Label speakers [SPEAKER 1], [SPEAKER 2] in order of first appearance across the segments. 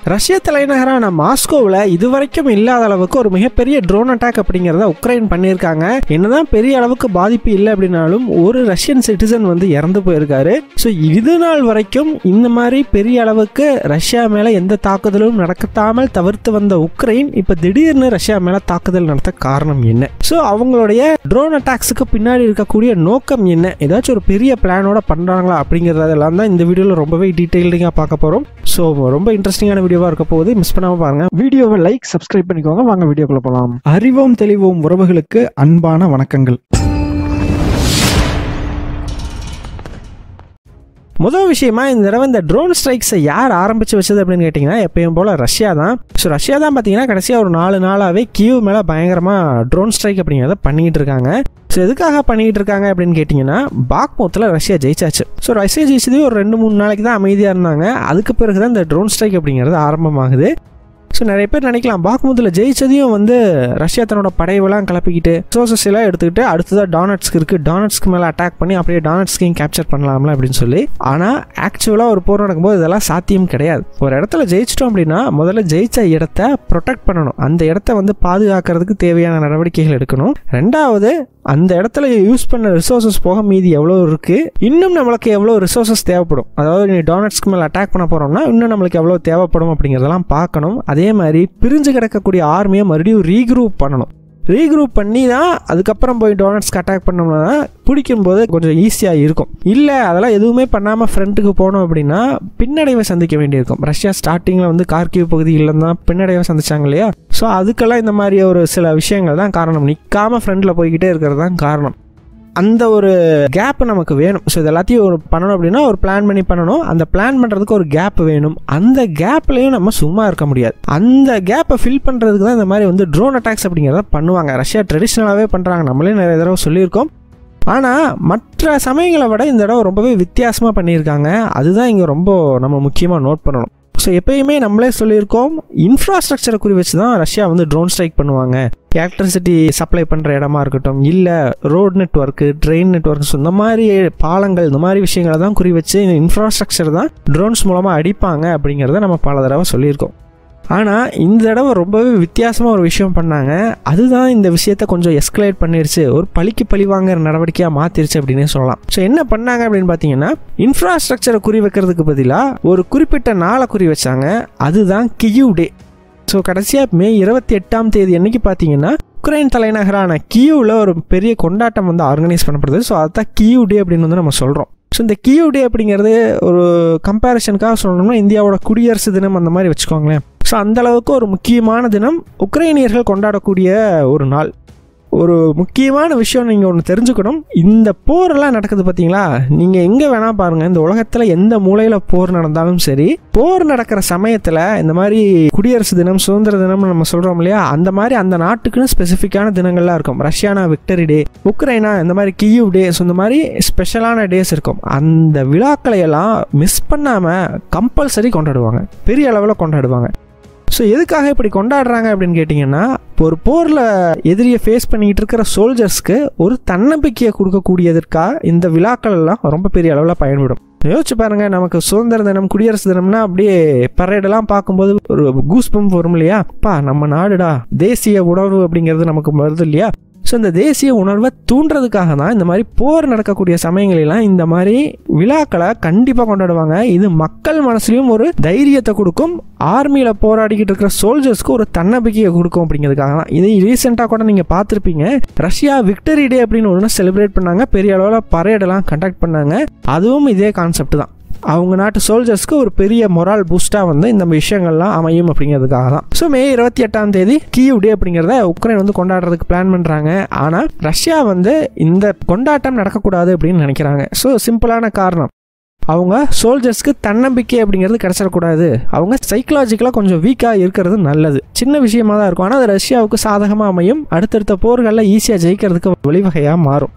[SPEAKER 1] ரஷ்ய தலைநகரான மாஸ்கோவில் இதுவரைக்கும் இல்லாத அளவுக்கு ஒரு மிகப்பெரிய ட்ரோன் அட்டாக் அப்படிங்கிறத உக்ரைன் பண்ணியிருக்காங்க என்னதான் பெரிய அளவுக்கு பாதிப்பு இல்லை அப்படின்னாலும் ஒரு ரஷ்யன் சிட்டிசன் வந்து இறந்து போயிருக்காரு ஸோ இது நாள் வரைக்கும் இந்த மாதிரி பெரிய அளவுக்கு ரஷ்யா மேலே எந்த தாக்குதலும் நடக்காமல் தவிர்த்து வந்த உக்ரைன் இப்போ திடீர்னு ரஷ்யா மேலே தாக்குதல் நடத்த காரணம் என்ன ஸோ அவங்களுடைய ட்ரோன் அட்டாக்ஸுக்கு பின்னாடி இருக்கக்கூடிய நோக்கம் என்ன ஏதாச்சும் ஒரு பெரிய பிளானோட பண்ணுறாங்களா அப்படிங்கிறதெல்லாம் தான் இந்த வீடியோவில் ரொம்பவே டீட்டெயில்டிங்காக பார்க்க போகிறோம் ஸோ ரொம்ப இன்ட்ரெஸ்டிங்கான வீடியோவாக இருக்க போகுது மிஸ் பண்ணாமல் பாருங்க வீடியோவை லைக் சப்ஸ்கிரைப் பண்ணிக்கோங்க வாங்க வீடியோக்குள்ள போகலாம்
[SPEAKER 2] அறிவோம் தெளிவோம் உறவுகளுக்கு அன்பான வணக்கங்கள்
[SPEAKER 1] முதல் விஷயமா இந்த தடவை இந்த ட்ரோன் ஸ்ட்ரைக்ஸை யார் ஆரம்பிச்சு வச்சது அப்படின்னு கேட்டிங்கன்னா எப்பயும் போல் ரஷ்யா தான் ஸோ ரஷ்யா தான் பார்த்தீங்கன்னா கடைசியாக ஒரு நாலு நாளாகவே கியூ மேலே பயங்கரமாக ட்ரோன் ஸ்ட்ரைக் அப்படிங்கிறத பண்ணிக்கிட்டு இருக்காங்க ஸோ எதுக்காக பண்ணிக்கிட்டு இருக்காங்க அப்படின்னு கேட்டிங்கன்னா பாக்மூத்தில் ரஷ்யா ஜெயிச்சாச்சு ஸோ ரஷ்யா ஜெயிச்சதே ஒரு ரெண்டு மூணு நாளைக்கு தான் அமைதியாக இருந்தாங்க அதுக்கு பிறகு தான் இந்த ட்ரோன் ஸ்ட்ரைக் அப்படிங்கிறது ஆரம்பமாகுது ஸோ நிறைய பேர் நினைக்கலாம் பாக்முத்தில் ஜெயிச்சதையும் வந்து ரஷ்யா தன்னோட படைவெல்லாம் கிளப்பிக்கிட்டு ரிசோர்சஸ் எல்லாம் எடுத்துக்கிட்டு அடுத்ததாக டானட்ஸ்க்கு இருக்குது டானட்ஸ்க்கு மேலே அட்டாக் பண்ணி அப்படியே டானட்ஸ்கையும் கேப்சர் பண்ணலாம்ல அப்படின்னு சொல்லி ஆனால் ஆக்சுவலாக ஒரு போர் நடக்கும்போது இதெல்லாம் சாத்தியம் கிடையாது ஒரு இடத்துல ஜெயிச்சிட்டோம் அப்படின்னா முதல்ல ஜெயிச்ச இடத்த ப்ரொடெக்ட் பண்ணணும் அந்த இடத்த வந்து பாதுகாக்கிறதுக்கு தேவையான நடவடிக்கைகள் எடுக்கணும் ரெண்டாவது அந்த இடத்துல யூஸ் பண்ண ரிசோர்சஸ் போக மீதி எவ்வளோ இருக்குது இன்னும் நம்மளுக்கு எவ்வளோ ரிசோர்சஸ் தேவைப்படும் அதாவது நீ டானட்ஸ்க்கு மேலே அட்டாக் பண்ண போகிறோம்னா இன்னும் நம்மளுக்கு எவ்வளோ தேவைப்படும் அப்படிங்கிறதெல்லாம் பார்க்கணும் அதே மாதிரி பிரிஞ்சு கிடக்கக்கூடிய ஆர்மியை மறுபடியும் ரீக்ரூப் பண்ணணும் ரீக்ரூப் பண்ணி தான் அதுக்கப்புறம் போய் டோனட்ஸ்க்கு அட்டாக் பண்ணோம்னா தான் பிடிக்கும்போது கொஞ்சம் ஈஸியாக இருக்கும் இல்லை அதெல்லாம் எதுவுமே பண்ணாமல் ஃப்ரண்ட்டுக்கு போனோம் அப்படின்னா பின்னடைவை சந்திக்க வேண்டியிருக்கும் ரஷ்யா ஸ்டார்டிங்கில் வந்து கார்கிவ் பகுதியில் தான் பின்னடைவை சந்திச்சாங்க இல்லையா ஸோ அதுக்கெல்லாம் இந்த மாதிரி ஒரு சில விஷயங்கள் தான் காரணம் நிற்காமல் ஃப்ரண்ட்டில் போய்கிட்டே இருக்கிறது தான் காரணம் அந்த ஒரு கேப் நமக்கு வேணும் ஸோ இது எல்லாத்தையும் ஒரு பண்ணணும் அப்படின்னா ஒரு பிளான் பண்ணி பண்ணணும் அந்த பிளான் பண்ணுறதுக்கு ஒரு கேப் வேணும் அந்த கேப்லையும் நம்ம சும்மா இருக்க முடியாது அந்த கேப்பை ஃபில் பண்ணுறதுக்கு தான் இந்த மாதிரி வந்து ட்ரோன் அட்டாக்ஸ் அப்படிங்கிறத பண்ணுவாங்க ரஷ்யா ட்ரெடிஷ்னலாகவே பண்ணுறாங்க நம்மளே நிறைய தடவை சொல்லியிருக்கோம் ஆனால் மற்ற சமயங்களை விட இந்த தடவை ரொம்பவே வித்தியாசமாக பண்ணியிருக்காங்க அதுதான் இங்கே ரொம்ப நம்ம முக்கியமாக நோட் பண்ணணும் ஸோ எப்பயுமே நம்மளே சொல்லியிருக்கோம் இன்ஃப்ராஸ்ட்ரக்சரை குறி வச்சு தான் ரஷ்யா வந்து ட்ரோன் ஸ்ட்ரைக் பண்ணுவாங்க எலக்ட்ரிசிட்டி சப்ளை பண்ணுற இடமா இருக்கட்டும் இல்லை ரோட் நெட்ஒர்க்கு ட்ரெயின் நெட்ஒர்க்ஸ் இந்த மாதிரி பாலங்கள் இந்த மாதிரி விஷயங்களை தான் குறி வச்சு இந்த இன்ஃப்ராஸ்ட்ரக்சர் தான் ட்ரோன்ஸ் மூலமாக அடிப்பாங்க அப்படிங்கிறத நம்ம பல தடவை சொல்லியிருக்கோம் ஆனால் இந்த தடவை ரொம்பவே வித்தியாசமாக ஒரு விஷயம் பண்ணாங்க அதுதான் இந்த விஷயத்த கொஞ்சம் எஸ்கலேட் பண்ணிருச்சு ஒரு பழிக்கு பழி வாங்குற நடவடிக்கையாக மாற்றிருச்சு அப்படின்னே சொல்லலாம் ஸோ என்ன பண்ணாங்க அப்படின்னு பார்த்தீங்கன்னா இன்ஃப்ராஸ்ட்ரக்சரை குறி வைக்கிறதுக்கு பதிலாக ஒரு குறிப்பிட்ட நாளை குறி வச்சாங்க அதுதான் கியூ டே ஸோ கடைசியாக மே இருபத்தி எட்டாம் தேதி அன்னைக்கு பார்த்தீங்கன்னா உக்ரைன் தலைநகரான கியூவில் ஒரு பெரிய கொண்டாட்டம் வந்து ஆர்கனைஸ் பண்ணப்படுது ஸோ அதுதான் கியூ டே அப்படின்னு வந்து நம்ம சொல்கிறோம் ஸோ இந்த கியூ டே அப்படிங்கிறது ஒரு கம்பேரிஷனுக்காக சொல்லணும்னா இந்தியாவோட குடியரசு தினம் அந்த மாதிரி வச்சுக்கோங்களேன் ஸோ அந்த அளவுக்கு ஒரு முக்கியமான தினம் உக்ரைனியர்கள் கொண்டாடக்கூடிய ஒரு நாள் ஒரு முக்கியமான விஷயம் நீங்கள் ஒன்று தெரிஞ்சுக்கணும் இந்த போரெல்லாம் நடக்குது பார்த்தீங்களா நீங்கள் எங்கே வேணால் பாருங்கள் இந்த உலகத்தில் எந்த மூலையில் போர் நடந்தாலும் சரி போர் நடக்கிற சமயத்தில் இந்த மாதிரி குடியரசு தினம் சுதந்திர தினம்னு நம்ம சொல்கிறோம் இல்லையா அந்த மாதிரி அந்த நாட்டுக்குன்னு ஸ்பெசிஃபிக்கான தினங்கள்லாம் இருக்கும் ரஷ்யானா விக்டரி டே உக்ரைனா இந்த மாதிரி கியூ டே ஸோ இந்த மாதிரி ஸ்பெஷலான டேஸ் இருக்கும் அந்த விழாக்களை எல்லாம் மிஸ் பண்ணாமல் கம்பல்சரி கொண்டாடுவாங்க பெரிய அளவில் கொண்டாடுவாங்க ஸோ எதுக்காக இப்படி கொண்டாடுறாங்க அப்படின்னு கேட்டிங்கன்னா இப்போ ஒரு போரில் எதிரியை ஃபேஸ் பண்ணிக்கிட்டு இருக்கிற சோல்ஜர்ஸ்க்கு ஒரு தன்னம்பிக்கையை கொடுக்கக்கூடியதற்காக இந்த விழாக்கள் எல்லாம் ரொம்ப பெரிய அளவில் பயன்படும் யோசிச்சு பாருங்க நமக்கு சுதந்திர தினம் குடியரசு தினம்னா அப்படியே பரேடெல்லாம் பார்க்கும்போது ஒரு கூஸ் பம்ப் வரும் இல்லையா அப்பா நம்ம நாடுடா தேசிய உணர்வு அப்படிங்கிறது நமக்கு வருது இல்லையா ஸோ இந்த தேசிய உணர்வை தூண்டுறதுக்காக தான் இந்த மாதிரி போர் நடக்கக்கூடிய சமயங்களெல்லாம் இந்த மாதிரி விழாக்களை கண்டிப்பாக கொண்டாடுவாங்க இது மக்கள் மனசுலையும் ஒரு தைரியத்தை கொடுக்கும் ஆர்மியில் போராடிக்கிட்டு இருக்கிற சோல்ஜர்ஸ்க்கு ஒரு தன்னம்பிக்கையை கொடுக்கும் அப்படிங்கிறதுக்காக தான் இது ரீசெண்டாக கூட நீங்கள் பார்த்துருப்பீங்க ரஷ்யா விக்டரி டே அப்படின்னு ஒன்று செலிப்ரேட் பண்ணாங்க பெரிய அளவில் பரேடெல்லாம் கண்டக்ட் பண்ணாங்க அதுவும் இதே கான்செப்ட் தான் அவங்க நாட்டு சோல்ஜர்ஸ்க்கு ஒரு பெரிய மொரால் பூஸ்டாக வந்து இந்த விஷயங்கள்லாம் அமையும் அப்படிங்கிறதுக்காக தான் ஸோ மே இருபத்தி எட்டாம் தேதி கியூ டே அப்படிங்கிறத உக்ரைன் வந்து கொண்டாடுறதுக்கு பிளான் பண்ணுறாங்க ஆனால் ரஷ்யா வந்து இந்த கொண்டாட்டம் நடக்கக்கூடாது அப்படின்னு நினைக்கிறாங்க ஸோ சிம்பிளான காரணம் அவங்க சோல்ஜர்ஸ்க்கு தன்னம்பிக்கை அப்படிங்கிறது கிடைச்சிடக்கூடாது அவங்க சைக்கலாஜிக்கலாக கொஞ்சம் வீக்காக இருக்கிறது நல்லது சின்ன விஷயமா தான் இருக்கும் ஆனால் அது ரஷ்யாவுக்கு சாதகமாக அமையும் அடுத்தடுத்த போர்களில் ஈஸியாக ஜெயிக்கிறதுக்கு வழிவகையாக மாறும்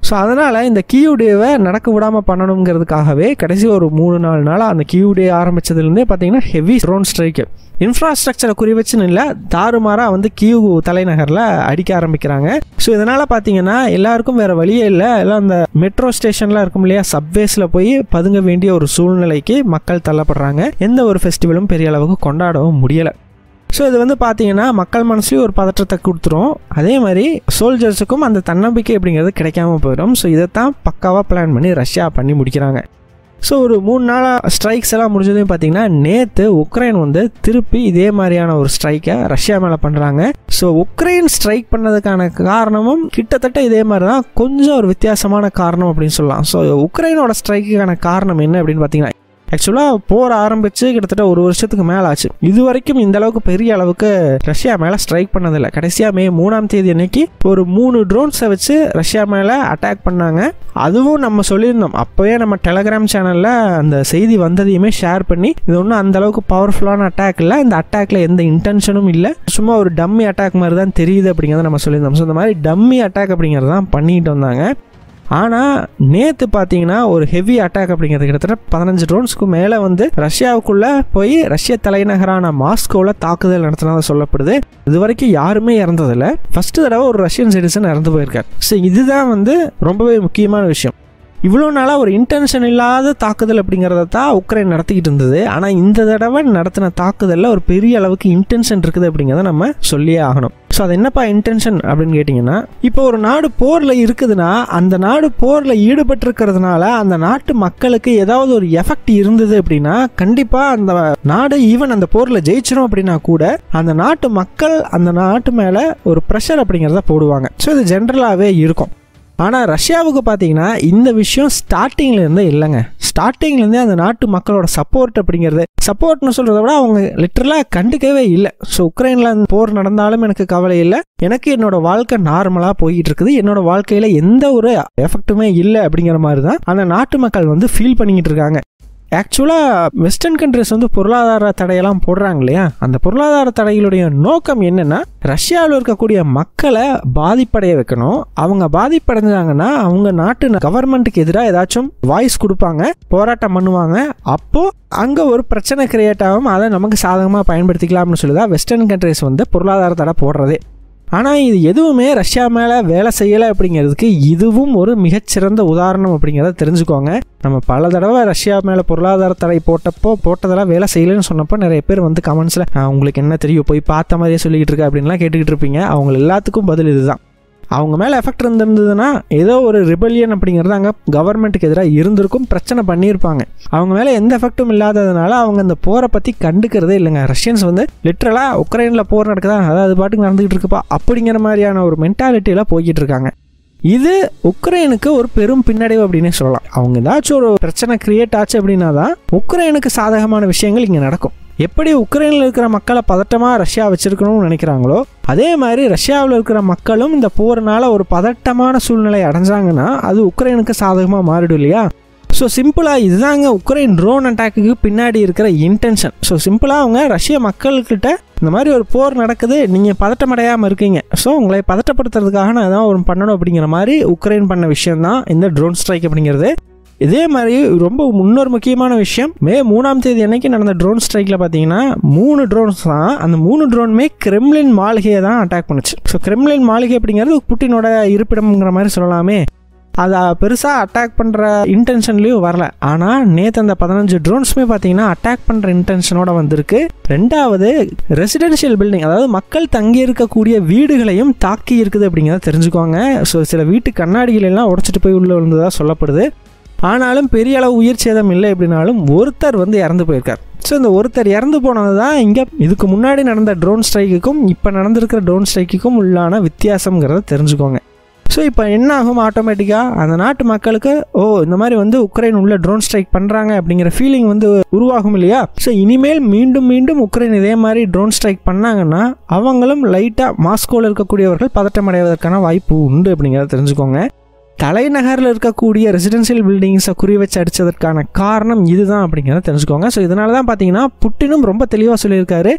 [SPEAKER 1] ஸோ அதனால் இந்த கியூ டேவை நடக்க விடாமல் பண்ணணுங்கிறதுக்காகவே கடைசி ஒரு மூணு நாலு நாளாக அந்த கியூ டே ஆரம்பித்ததுலேருந்தே பார்த்தீங்கன்னா ஹெவி ட்ரோன் ஸ்ட்ரைக்கு இன்ஃப்ராஸ்ட்ரக்சரை குறி வச்சுன்னு இல்லை தாறுமாறாக வந்து கியூ தலைநகரில் அடிக்க ஆரம்பிக்கிறாங்க ஸோ இதனால் பார்த்தீங்கன்னா எல்லாருக்கும் வேறு வழியே இல்லை எல்லாம் அந்த மெட்ரோ ஸ்டேஷன்லாம் இருக்கும் இல்லையா சப்வேஸில் போய் பதுங்க வேண்டிய ஒரு சூழ்நிலைக்கு மக்கள் தள்ளப்படுறாங்க எந்த ஒரு ஃபெஸ்டிவலும் பெரிய அளவுக்கு கொண்டாடவும் முடியலை ஸோ இது வந்து பார்த்தீங்கன்னா மக்கள் மனசுலையும் ஒரு பதற்றத்தை கொடுத்துரும் அதே மாதிரி சோல்ஜர்ஸுக்கும் அந்த தன்னம்பிக்கை அப்படிங்கிறது கிடைக்காம போயிடும் ஸோ இதைத்தான் பக்காவாக பிளான் பண்ணி ரஷ்யா பண்ணி முடிக்கிறாங்க ஸோ ஒரு மூணு நாளாக ஸ்ட்ரைக்ஸ் எல்லாம் முடிஞ்சதையும் பார்த்தீங்கன்னா நேற்று உக்ரைன் வந்து திருப்பி இதே மாதிரியான ஒரு ஸ்ட்ரைக்கை ரஷ்யா மேலே பண்ணுறாங்க ஸோ உக்ரைன் ஸ்ட்ரைக் பண்ணதுக்கான காரணமும் கிட்டத்தட்ட இதே மாதிரி தான் கொஞ்சம் ஒரு வித்தியாசமான காரணம் அப்படின்னு சொல்லலாம் ஸோ உக்ரைனோட ஸ்ட்ரைக்குக்கான காரணம் என்ன அப்படின்னு பார்த்தீங்கன்னா ஆக்சுவலாக போர் ஆரம்பித்து கிட்டத்தட்ட ஒரு வருஷத்துக்கு மேலே ஆச்சு இது வரைக்கும் இந்த அளவுக்கு பெரிய அளவுக்கு ரஷ்யா மேலே ஸ்ட்ரைக் பண்ணதில்லை கடைசியாக மே மூணாம் தேதி அன்னைக்கு ஒரு மூணு ட்ரோன்ஸை வச்சு ரஷ்யா மேலே அட்டாக் பண்ணாங்க அதுவும் நம்ம சொல்லியிருந்தோம் அப்போவே நம்ம டெலகிராம் சேனலில் அந்த செய்தி வந்ததையுமே ஷேர் பண்ணி இது ஒன்றும் அந்த அளவுக்கு பவர்ஃபுல்லான அட்டாக் இல்லை இந்த அட்டாக்ல எந்த இன்டென்ஷனும் இல்லை சும்மா ஒரு டம்மி அட்டாக் மாதிரி தான் தெரியுது அப்படிங்கிறத நம்ம சொல்லியிருந்தோம் ஸோ இந்த மாதிரி டம்மி அட்டாக் அப்படிங்கிறது தான் பண்ணிட்டு வந்தாங்க ஆனால் நேற்று பார்த்தீங்கன்னா ஒரு ஹெவி அட்டாக் அப்படிங்கிறது கிட்டத்தட்ட பதினஞ்சு ட்ரோன்ஸ்க்கு மேலே வந்து ரஷ்யாவுக்குள்ளே போய் ரஷ்ய தலைநகரான மாஸ்கோவில் தாக்குதல் நடத்தினதாக சொல்லப்படுது இது வரைக்கும் யாருமே இறந்ததில்ல ஃபர்ஸ்ட் தடவை ஒரு ரஷ்யன் சிட்டிசன் இறந்து போயிருக்கார் ஸோ இதுதான் வந்து ரொம்பவே முக்கியமான விஷயம் இவ்வளோ நாளாக ஒரு இன்டென்ஷன் இல்லாத தாக்குதல் அப்படிங்கிறத தான் உக்ரைன் நடத்திக்கிட்டு இருந்தது ஆனால் இந்த தடவை நடத்தின தாக்குதலில் ஒரு பெரிய அளவுக்கு இன்டென்ஷன் இருக்குது அப்படிங்கிறத நம்ம சொல்லியே ஆகணும் ஸோ அது என்னப்பா இன்டென்ஷன் அப்படின்னு கேட்டிங்கன்னா இப்போ ஒரு நாடு போரில் இருக்குதுன்னா அந்த நாடு போரில் ஈடுபட்டிருக்கிறதுனால அந்த நாட்டு மக்களுக்கு ஏதாவது ஒரு எஃபெக்ட் இருந்தது அப்படின்னா கண்டிப்பாக அந்த நாடு ஈவன் அந்த போரில் ஜெயிச்சிரும் அப்படின்னா கூட அந்த நாட்டு மக்கள் அந்த நாட்டு மேலே ஒரு ப்ரெஷர் அப்படிங்கிறத போடுவாங்க ஸோ இது ஜென்ரலாகவே இருக்கும் ஆனால் ரஷ்யாவுக்கு பார்த்தீங்கன்னா இந்த விஷயம் ஸ்டார்டிங்ல இருந்தே இல்லைங்க ஸ்டார்டிங்லேருந்தே அந்த நாட்டு மக்களோட சப்போர்ட் அப்படிங்கிறது சப்போர்ட்னு சொல்கிறத விட அவங்க லிட்டரலாக கண்டுக்கவே இல்லை ஸோ உக்ரைனில் போர் நடந்தாலும் எனக்கு கவலை இல்லை எனக்கு என்னோட வாழ்க்கை நார்மலாக போயிட்டு இருக்குது என்னோட வாழ்க்கையில் எந்த ஒரு எஃபெக்ட்டுமே இல்லை அப்படிங்கிற மாதிரி தான் அந்த நாட்டு மக்கள் வந்து ஃபீல் பண்ணிக்கிட்டு இருக்காங்க ஆக்சுவலாக வெஸ்டர்ன் கண்ட்ரிஸ் வந்து பொருளாதார தடையெல்லாம் போடுறாங்க இல்லையா அந்த பொருளாதார தடைகளுடைய நோக்கம் என்னென்னா ரஷ்யாவில் இருக்கக்கூடிய மக்களை பாதிப்படைய வைக்கணும் அவங்க பாதிப்படைஞ்சாங்கன்னா அவங்க நாட்டு கவர்மெண்ட்டுக்கு எதிராக ஏதாச்சும் வாய்ஸ் கொடுப்பாங்க போராட்டம் பண்ணுவாங்க அப்போ அங்கே ஒரு பிரச்சனை கிரியேட் ஆகும் அதை நமக்கு சாதகமாக பயன்படுத்திக்கலாம்னு சொல்லி தான் வெஸ்டர்ன் கண்ட்ரிஸ் வந்து பொருளாதார தடை போடுறதே ஆனால் இது எதுவுமே ரஷ்யா மேலே வேலை செய்யலை அப்படிங்கிறதுக்கு இதுவும் ஒரு மிகச்சிறந்த உதாரணம் அப்படிங்கிறத தெரிஞ்சுக்கோங்க நம்ம பல தடவை ரஷ்யா மேலே பொருளாதார தடை போட்டப்போ போட்டதெல்லாம் வேலை செய்யலைன்னு சொன்னப்போ நிறைய பேர் வந்து கமெண்ட்ஸில் உங்களுக்கு என்ன தெரியும் போய் பார்த்த மாதிரியே சொல்லிக்கிட்டு இருக்க அப்படின்லாம் கேட்டுக்கிட்டு இருப்பீங்க அவங்க எல்லாத்துக்கும் பதில் இதுதான் அவங்க மேலே எஃபெக்ட் இருந்திருந்ததுன்னா ஏதோ ஒரு ரிபல்லியன் அப்படிங்கிறது அங்கே கவர்மெண்ட்டுக்கு எதிராக இருந்திருக்கும் பிரச்சனை பண்ணியிருப்பாங்க அவங்க மேலே எந்த எஃபெக்ட்டும் இல்லாததுனால அவங்க அந்த போரை பற்றி கண்டுக்கிறதே இல்லைங்க ரஷ்யன்ஸ் வந்து லிட்ரலாக உக்ரைனில் போர் நடக்குதா அதாவது பாட்டுக்கு நடந்துகிட்டு இருக்குப்பா அப்படிங்கிற மாதிரியான ஒரு மென்டாலிட்டியில் போய்கிட்டு இருக்காங்க இது உக்ரைனுக்கு ஒரு பெரும் பின்னடைவு அப்படின்னே சொல்லலாம் அவங்க ஏதாச்சும் ஒரு பிரச்சனை கிரியேட் ஆச்சு அப்படின்னா தான் உக்ரைனுக்கு சாதகமான விஷயங்கள் இங்கே நடக்கும் எப்படி உக்ரைனில் இருக்கிற மக்களை பதட்டமாக ரஷ்யா வச்சிருக்கணும்னு நினைக்கிறாங்களோ அதே மாதிரி ரஷ்யாவில் இருக்கிற மக்களும் இந்த போறனால ஒரு பதட்டமான சூழ்நிலை அடைஞ்சாங்கன்னா அது உக்ரைனுக்கு சாதகமாக மாறிடும் இல்லையா ஸோ சிம்பிளாக இதுதாங்க உக்ரைன் ட்ரோன் அட்டாக்குக்கு பின்னாடி இருக்கிற இன்டென்ஷன் ஸோ சிம்பிளாக அவங்க ரஷ்ய மக்கள்கிட்ட இந்த மாதிரி ஒரு போர் நடக்குது நீங்கள் பதட்டமடையாமல் இருக்கீங்க ஸோ உங்களை பதட்டப்படுத்துறதுக்காக நான் ஏதாவது ஒரு பண்ணணும் அப்படிங்கிற மாதிரி உக்ரைன் பண்ண விஷயம் தான் இந்த ட்ரோன் ஸ்ட்ரைக் அப்படிங்கிறது இதே மாதிரி ரொம்ப இன்னொரு முக்கியமான விஷயம் மே மூணாம் தேதி அன்னைக்கு நடந்த ட்ரோன் ஸ்ட்ரைக்கில் பார்த்தீங்கன்னா மூணு ட்ரோன்ஸ் தான் அந்த மூணு ட்ரோனுமே கிரெம்லின் மாளிகையை தான் அட்டாக் பண்ணுச்சு ஸோ கிரெம்லின் மாளிகை அப்படிங்கிறது புட்டினோட இருப்பிடம்ங்கிற மாதிரி சொல்லலாமே அதை பெருசாக அட்டாக் பண்ணுற இன்டென்ஷன்லேயும் வரல ஆனால் நேற்று அந்த பதினஞ்சு ட்ரோன்ஸுமே பார்த்தீங்கன்னா அட்டாக் பண்ணுற இன்டென்ஷனோட வந்திருக்கு ரெண்டாவது ரெசிடென்ஷியல் பில்டிங் அதாவது மக்கள் தங்கி இருக்கக்கூடிய வீடுகளையும் தாக்கி இருக்குது அப்படிங்கிறத தெரிஞ்சுக்கோங்க ஸோ சில வீட்டு கண்ணாடிகள் எல்லாம் உடச்சிட்டு போய் உள்ளே விழுந்ததாக சொல்லப்படுது ஆனாலும் பெரிய அளவு உயிர் சேதம் இல்லை அப்படின்னாலும் ஒருத்தர் வந்து இறந்து போயிருக்கார் ஸோ இந்த ஒருத்தர் இறந்து போனது தான் இங்கே இதுக்கு முன்னாடி நடந்த ட்ரோன் ஸ்ட்ரைக்குக்கும் இப்போ நடந்திருக்கிற ட்ரோன் ஸ்ட்ரைக்குக்கும் உள்ளான வித்தியாசங்கிறத தெரிஞ்சுக்கோங்க ஸோ இப்போ என்ன ஆகும் ஆட்டோமேட்டிக்காக அந்த நாட்டு மக்களுக்கு ஓ இந்த மாதிரி வந்து உக்ரைன் உள்ள ட்ரோன் ஸ்ட்ரைக் பண்ணுறாங்க அப்படிங்கிற ஃபீலிங் வந்து உருவாகும் இல்லையா ஸோ இனிமேல் மீண்டும் மீண்டும் உக்ரைன் இதே மாதிரி ட்ரோன் ஸ்ட்ரைக் பண்ணாங்கன்னா அவங்களும் லைட்டாக மாஸ்கோவில் இருக்கக்கூடியவர்கள் பதட்டமடைவதற்கான வாய்ப்பு உண்டு அப்படிங்கிறத தெரிஞ்சுக்கோங்க தலைநகரில் இருக்கக்கூடிய ரெசிடென்சியல் பில்டிங்ஸை குறி வச்சு அடித்ததற்கான காரணம் இதுதான் அப்படிங்கிறத தெரிஞ்சுக்கோங்க ஸோ இதனால தான் பார்த்தீங்கன்னா புட்டினும் ரொம்ப தெளிவாக சொல்லியிருக்காரு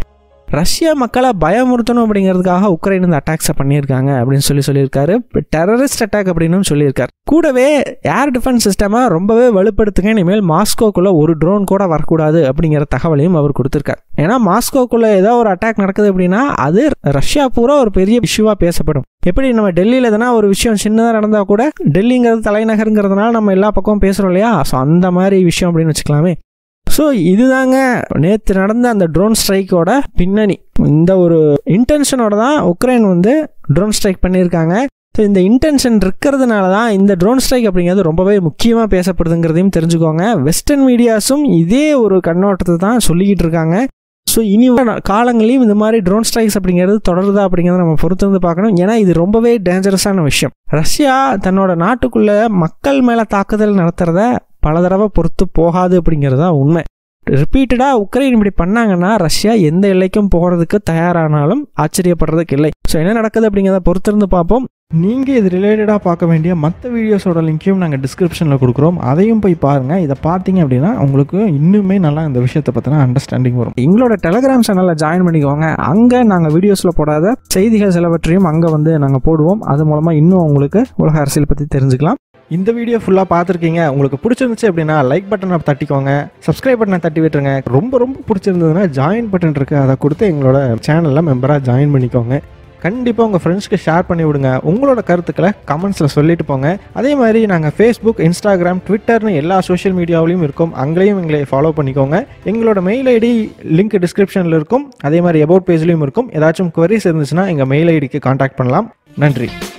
[SPEAKER 1] ரஷ்யா மக்களை பயமுறுத்தணும் அப்படிங்கிறதுக்காக உக்ரைன் இந்த அட்டாக்ஸை பண்ணியிருக்காங்க அப்படின்னு சொல்லி சொல்லியிருக்காரு டெரரிஸ்ட் அட்டாக் அப்படின்னு சொல்லியிருக்காரு கூடவே ஏர் டிஃபென்ஸ் சிஸ்டமை ரொம்பவே வலுப்படுத்துங்க இனிமேல் மாஸ்கோக்குள்ள ஒரு ட்ரோன் கூட வரக்கூடாது அப்படிங்கிற தகவலையும் அவர் கொடுத்துருக்காரு ஏன்னா மாஸ்கோக்குள்ள ஏதோ ஒரு அட்டாக் நடக்குது அப்படின்னா அது ரஷ்யா பூரா ஒரு பெரிய இஷ்யூவாக பேசப்படும் எப்படி நம்ம டெல்லியில் எதனா ஒரு விஷயம் சின்னதாக நடந்தால் கூட டெல்லிங்கிறது தலைநகருங்கிறதுனால நம்ம எல்லா பக்கமும் பேசுகிறோம் இல்லையா ஸோ அந்த மாதிரி விஷயம் அப்படின்னு வச்சுக்கலாமே ஸோ இதுதாங்க நேற்று நடந்த அந்த ட்ரோன் ஸ்ட்ரைக்கோட பின்னணி இந்த ஒரு இன்டென்ஷனோட தான் உக்ரைன் வந்து ட்ரோன் ஸ்ட்ரைக் பண்ணியிருக்காங்க ஸோ இந்த இன்டென்ஷன் இருக்கிறதுனால தான் இந்த ட்ரோன் ஸ்ட்ரைக் அப்படிங்கிறது ரொம்பவே முக்கியமாக பேசப்படுதுங்கிறதையும் தெரிஞ்சுக்கோங்க வெஸ்டர்ன் மீடியாஸும் இதே ஒரு கண்ணோட்டத்தை தான் சொல்லிக்கிட்டு இருக்காங்க ஸோ இனி வர காலங்களையும் இந்த மாதிரி ட்ரோன் ஸ்ட்ரைக்ஸ் அப்படிங்கிறது தொடருதா அப்படிங்கிறத நம்ம பொறுத்து வந்து பார்க்கணும் ஏன்னா இது ரொம்பவே டேஞ்சரஸான விஷயம் ரஷ்யா தன்னோட நாட்டுக்குள்ள மக்கள் மேலே தாக்குதல் நடத்துறத பல தடவை பொறுத்து போகாது அப்படிங்கிறது தான் உண்மை ரிப்பீட்டடாக உக்ரைன் இப்படி பண்ணாங்கன்னா ரஷ்யா எந்த எல்லைக்கும் போகிறதுக்கு தயாரானாலும் ஆச்சரியப்படுறதுக்கு இல்லை ஸோ என்ன நடக்குது அப்படிங்கிறத பொறுத்திருந்து பார்ப்போம்
[SPEAKER 2] நீங்கள் இது ரிலேட்டடாக பார்க்க வேண்டிய மற்ற வீடியோஸோட லிங்க்கையும் நாங்கள் டிஸ்கிரிப்ஷனில் கொடுக்குறோம் அதையும் போய் பாருங்கள் இதை பார்த்தீங்க அப்படின்னா உங்களுக்கு இன்னுமே நல்லா இந்த விஷயத்தை பற்றின அண்டர்ஸ்டாண்டிங் வரும்
[SPEAKER 1] எங்களோட டெலகிராம் சேனலில் ஜாயின் பண்ணிக்கோங்க அங்கே நாங்கள் வீடியோஸில் போடாத செய்திகள் சிலவற்றையும் அங்கே வந்து நாங்கள் போடுவோம் அது மூலமாக இன்னும் உங்களுக்கு உலக அரசியல் பற்றி தெரிஞ்சுக்கலாம்
[SPEAKER 2] இந்த வீடியோ ஃபுல்லாக பார்த்துருக்கீங்க உங்களுக்கு பிடிச்சிருந்துச்சு அப்படின்னா லைக் பட்டனை தட்டிக்கோங்க சப்ஸ்கிரைப் பட்டனை தட்டி விட்டுருங்க ரொம்ப ரொம்ப பிடிச்சிருந்ததுன்னா ஜாயின் பட்டன் இருக்குது அதை கொடுத்து எங்களோட சேனலில் மெம்பராக ஜாயின் பண்ணிக்கோங்க கண்டிப்பாக உங்கள் ஃப்ரெண்ட்ஸ்க்கு ஷேர் பண்ணி விடுங்க உங்களோட கருத்துக்களை கமெண்ட்ஸில் சொல்லிட்டு போங்க அதே மாதிரி நாங்கள் ஃபேஸ்புக் இன்ஸ்டாகிராம் ட்விட்டர்னு எல்லா சோஷியல் மீடியாவிலையும் இருக்கும் அங்கேயும் எங்களை ஃபாலோ பண்ணிக்கோங்க எங்களோட மெயில் ஐடி லிங்க் டிஸ்கிரிப்ஷனில் இருக்கும் அதே மாதிரி அபவுட் பேஜ்லேயும் இருக்கும் ஏதாச்சும் queries இருந்துச்சுன்னா எங்கள் மெயில் ஐடிக்கு காண்டாக்ட் பண்ணலாம் நன்றி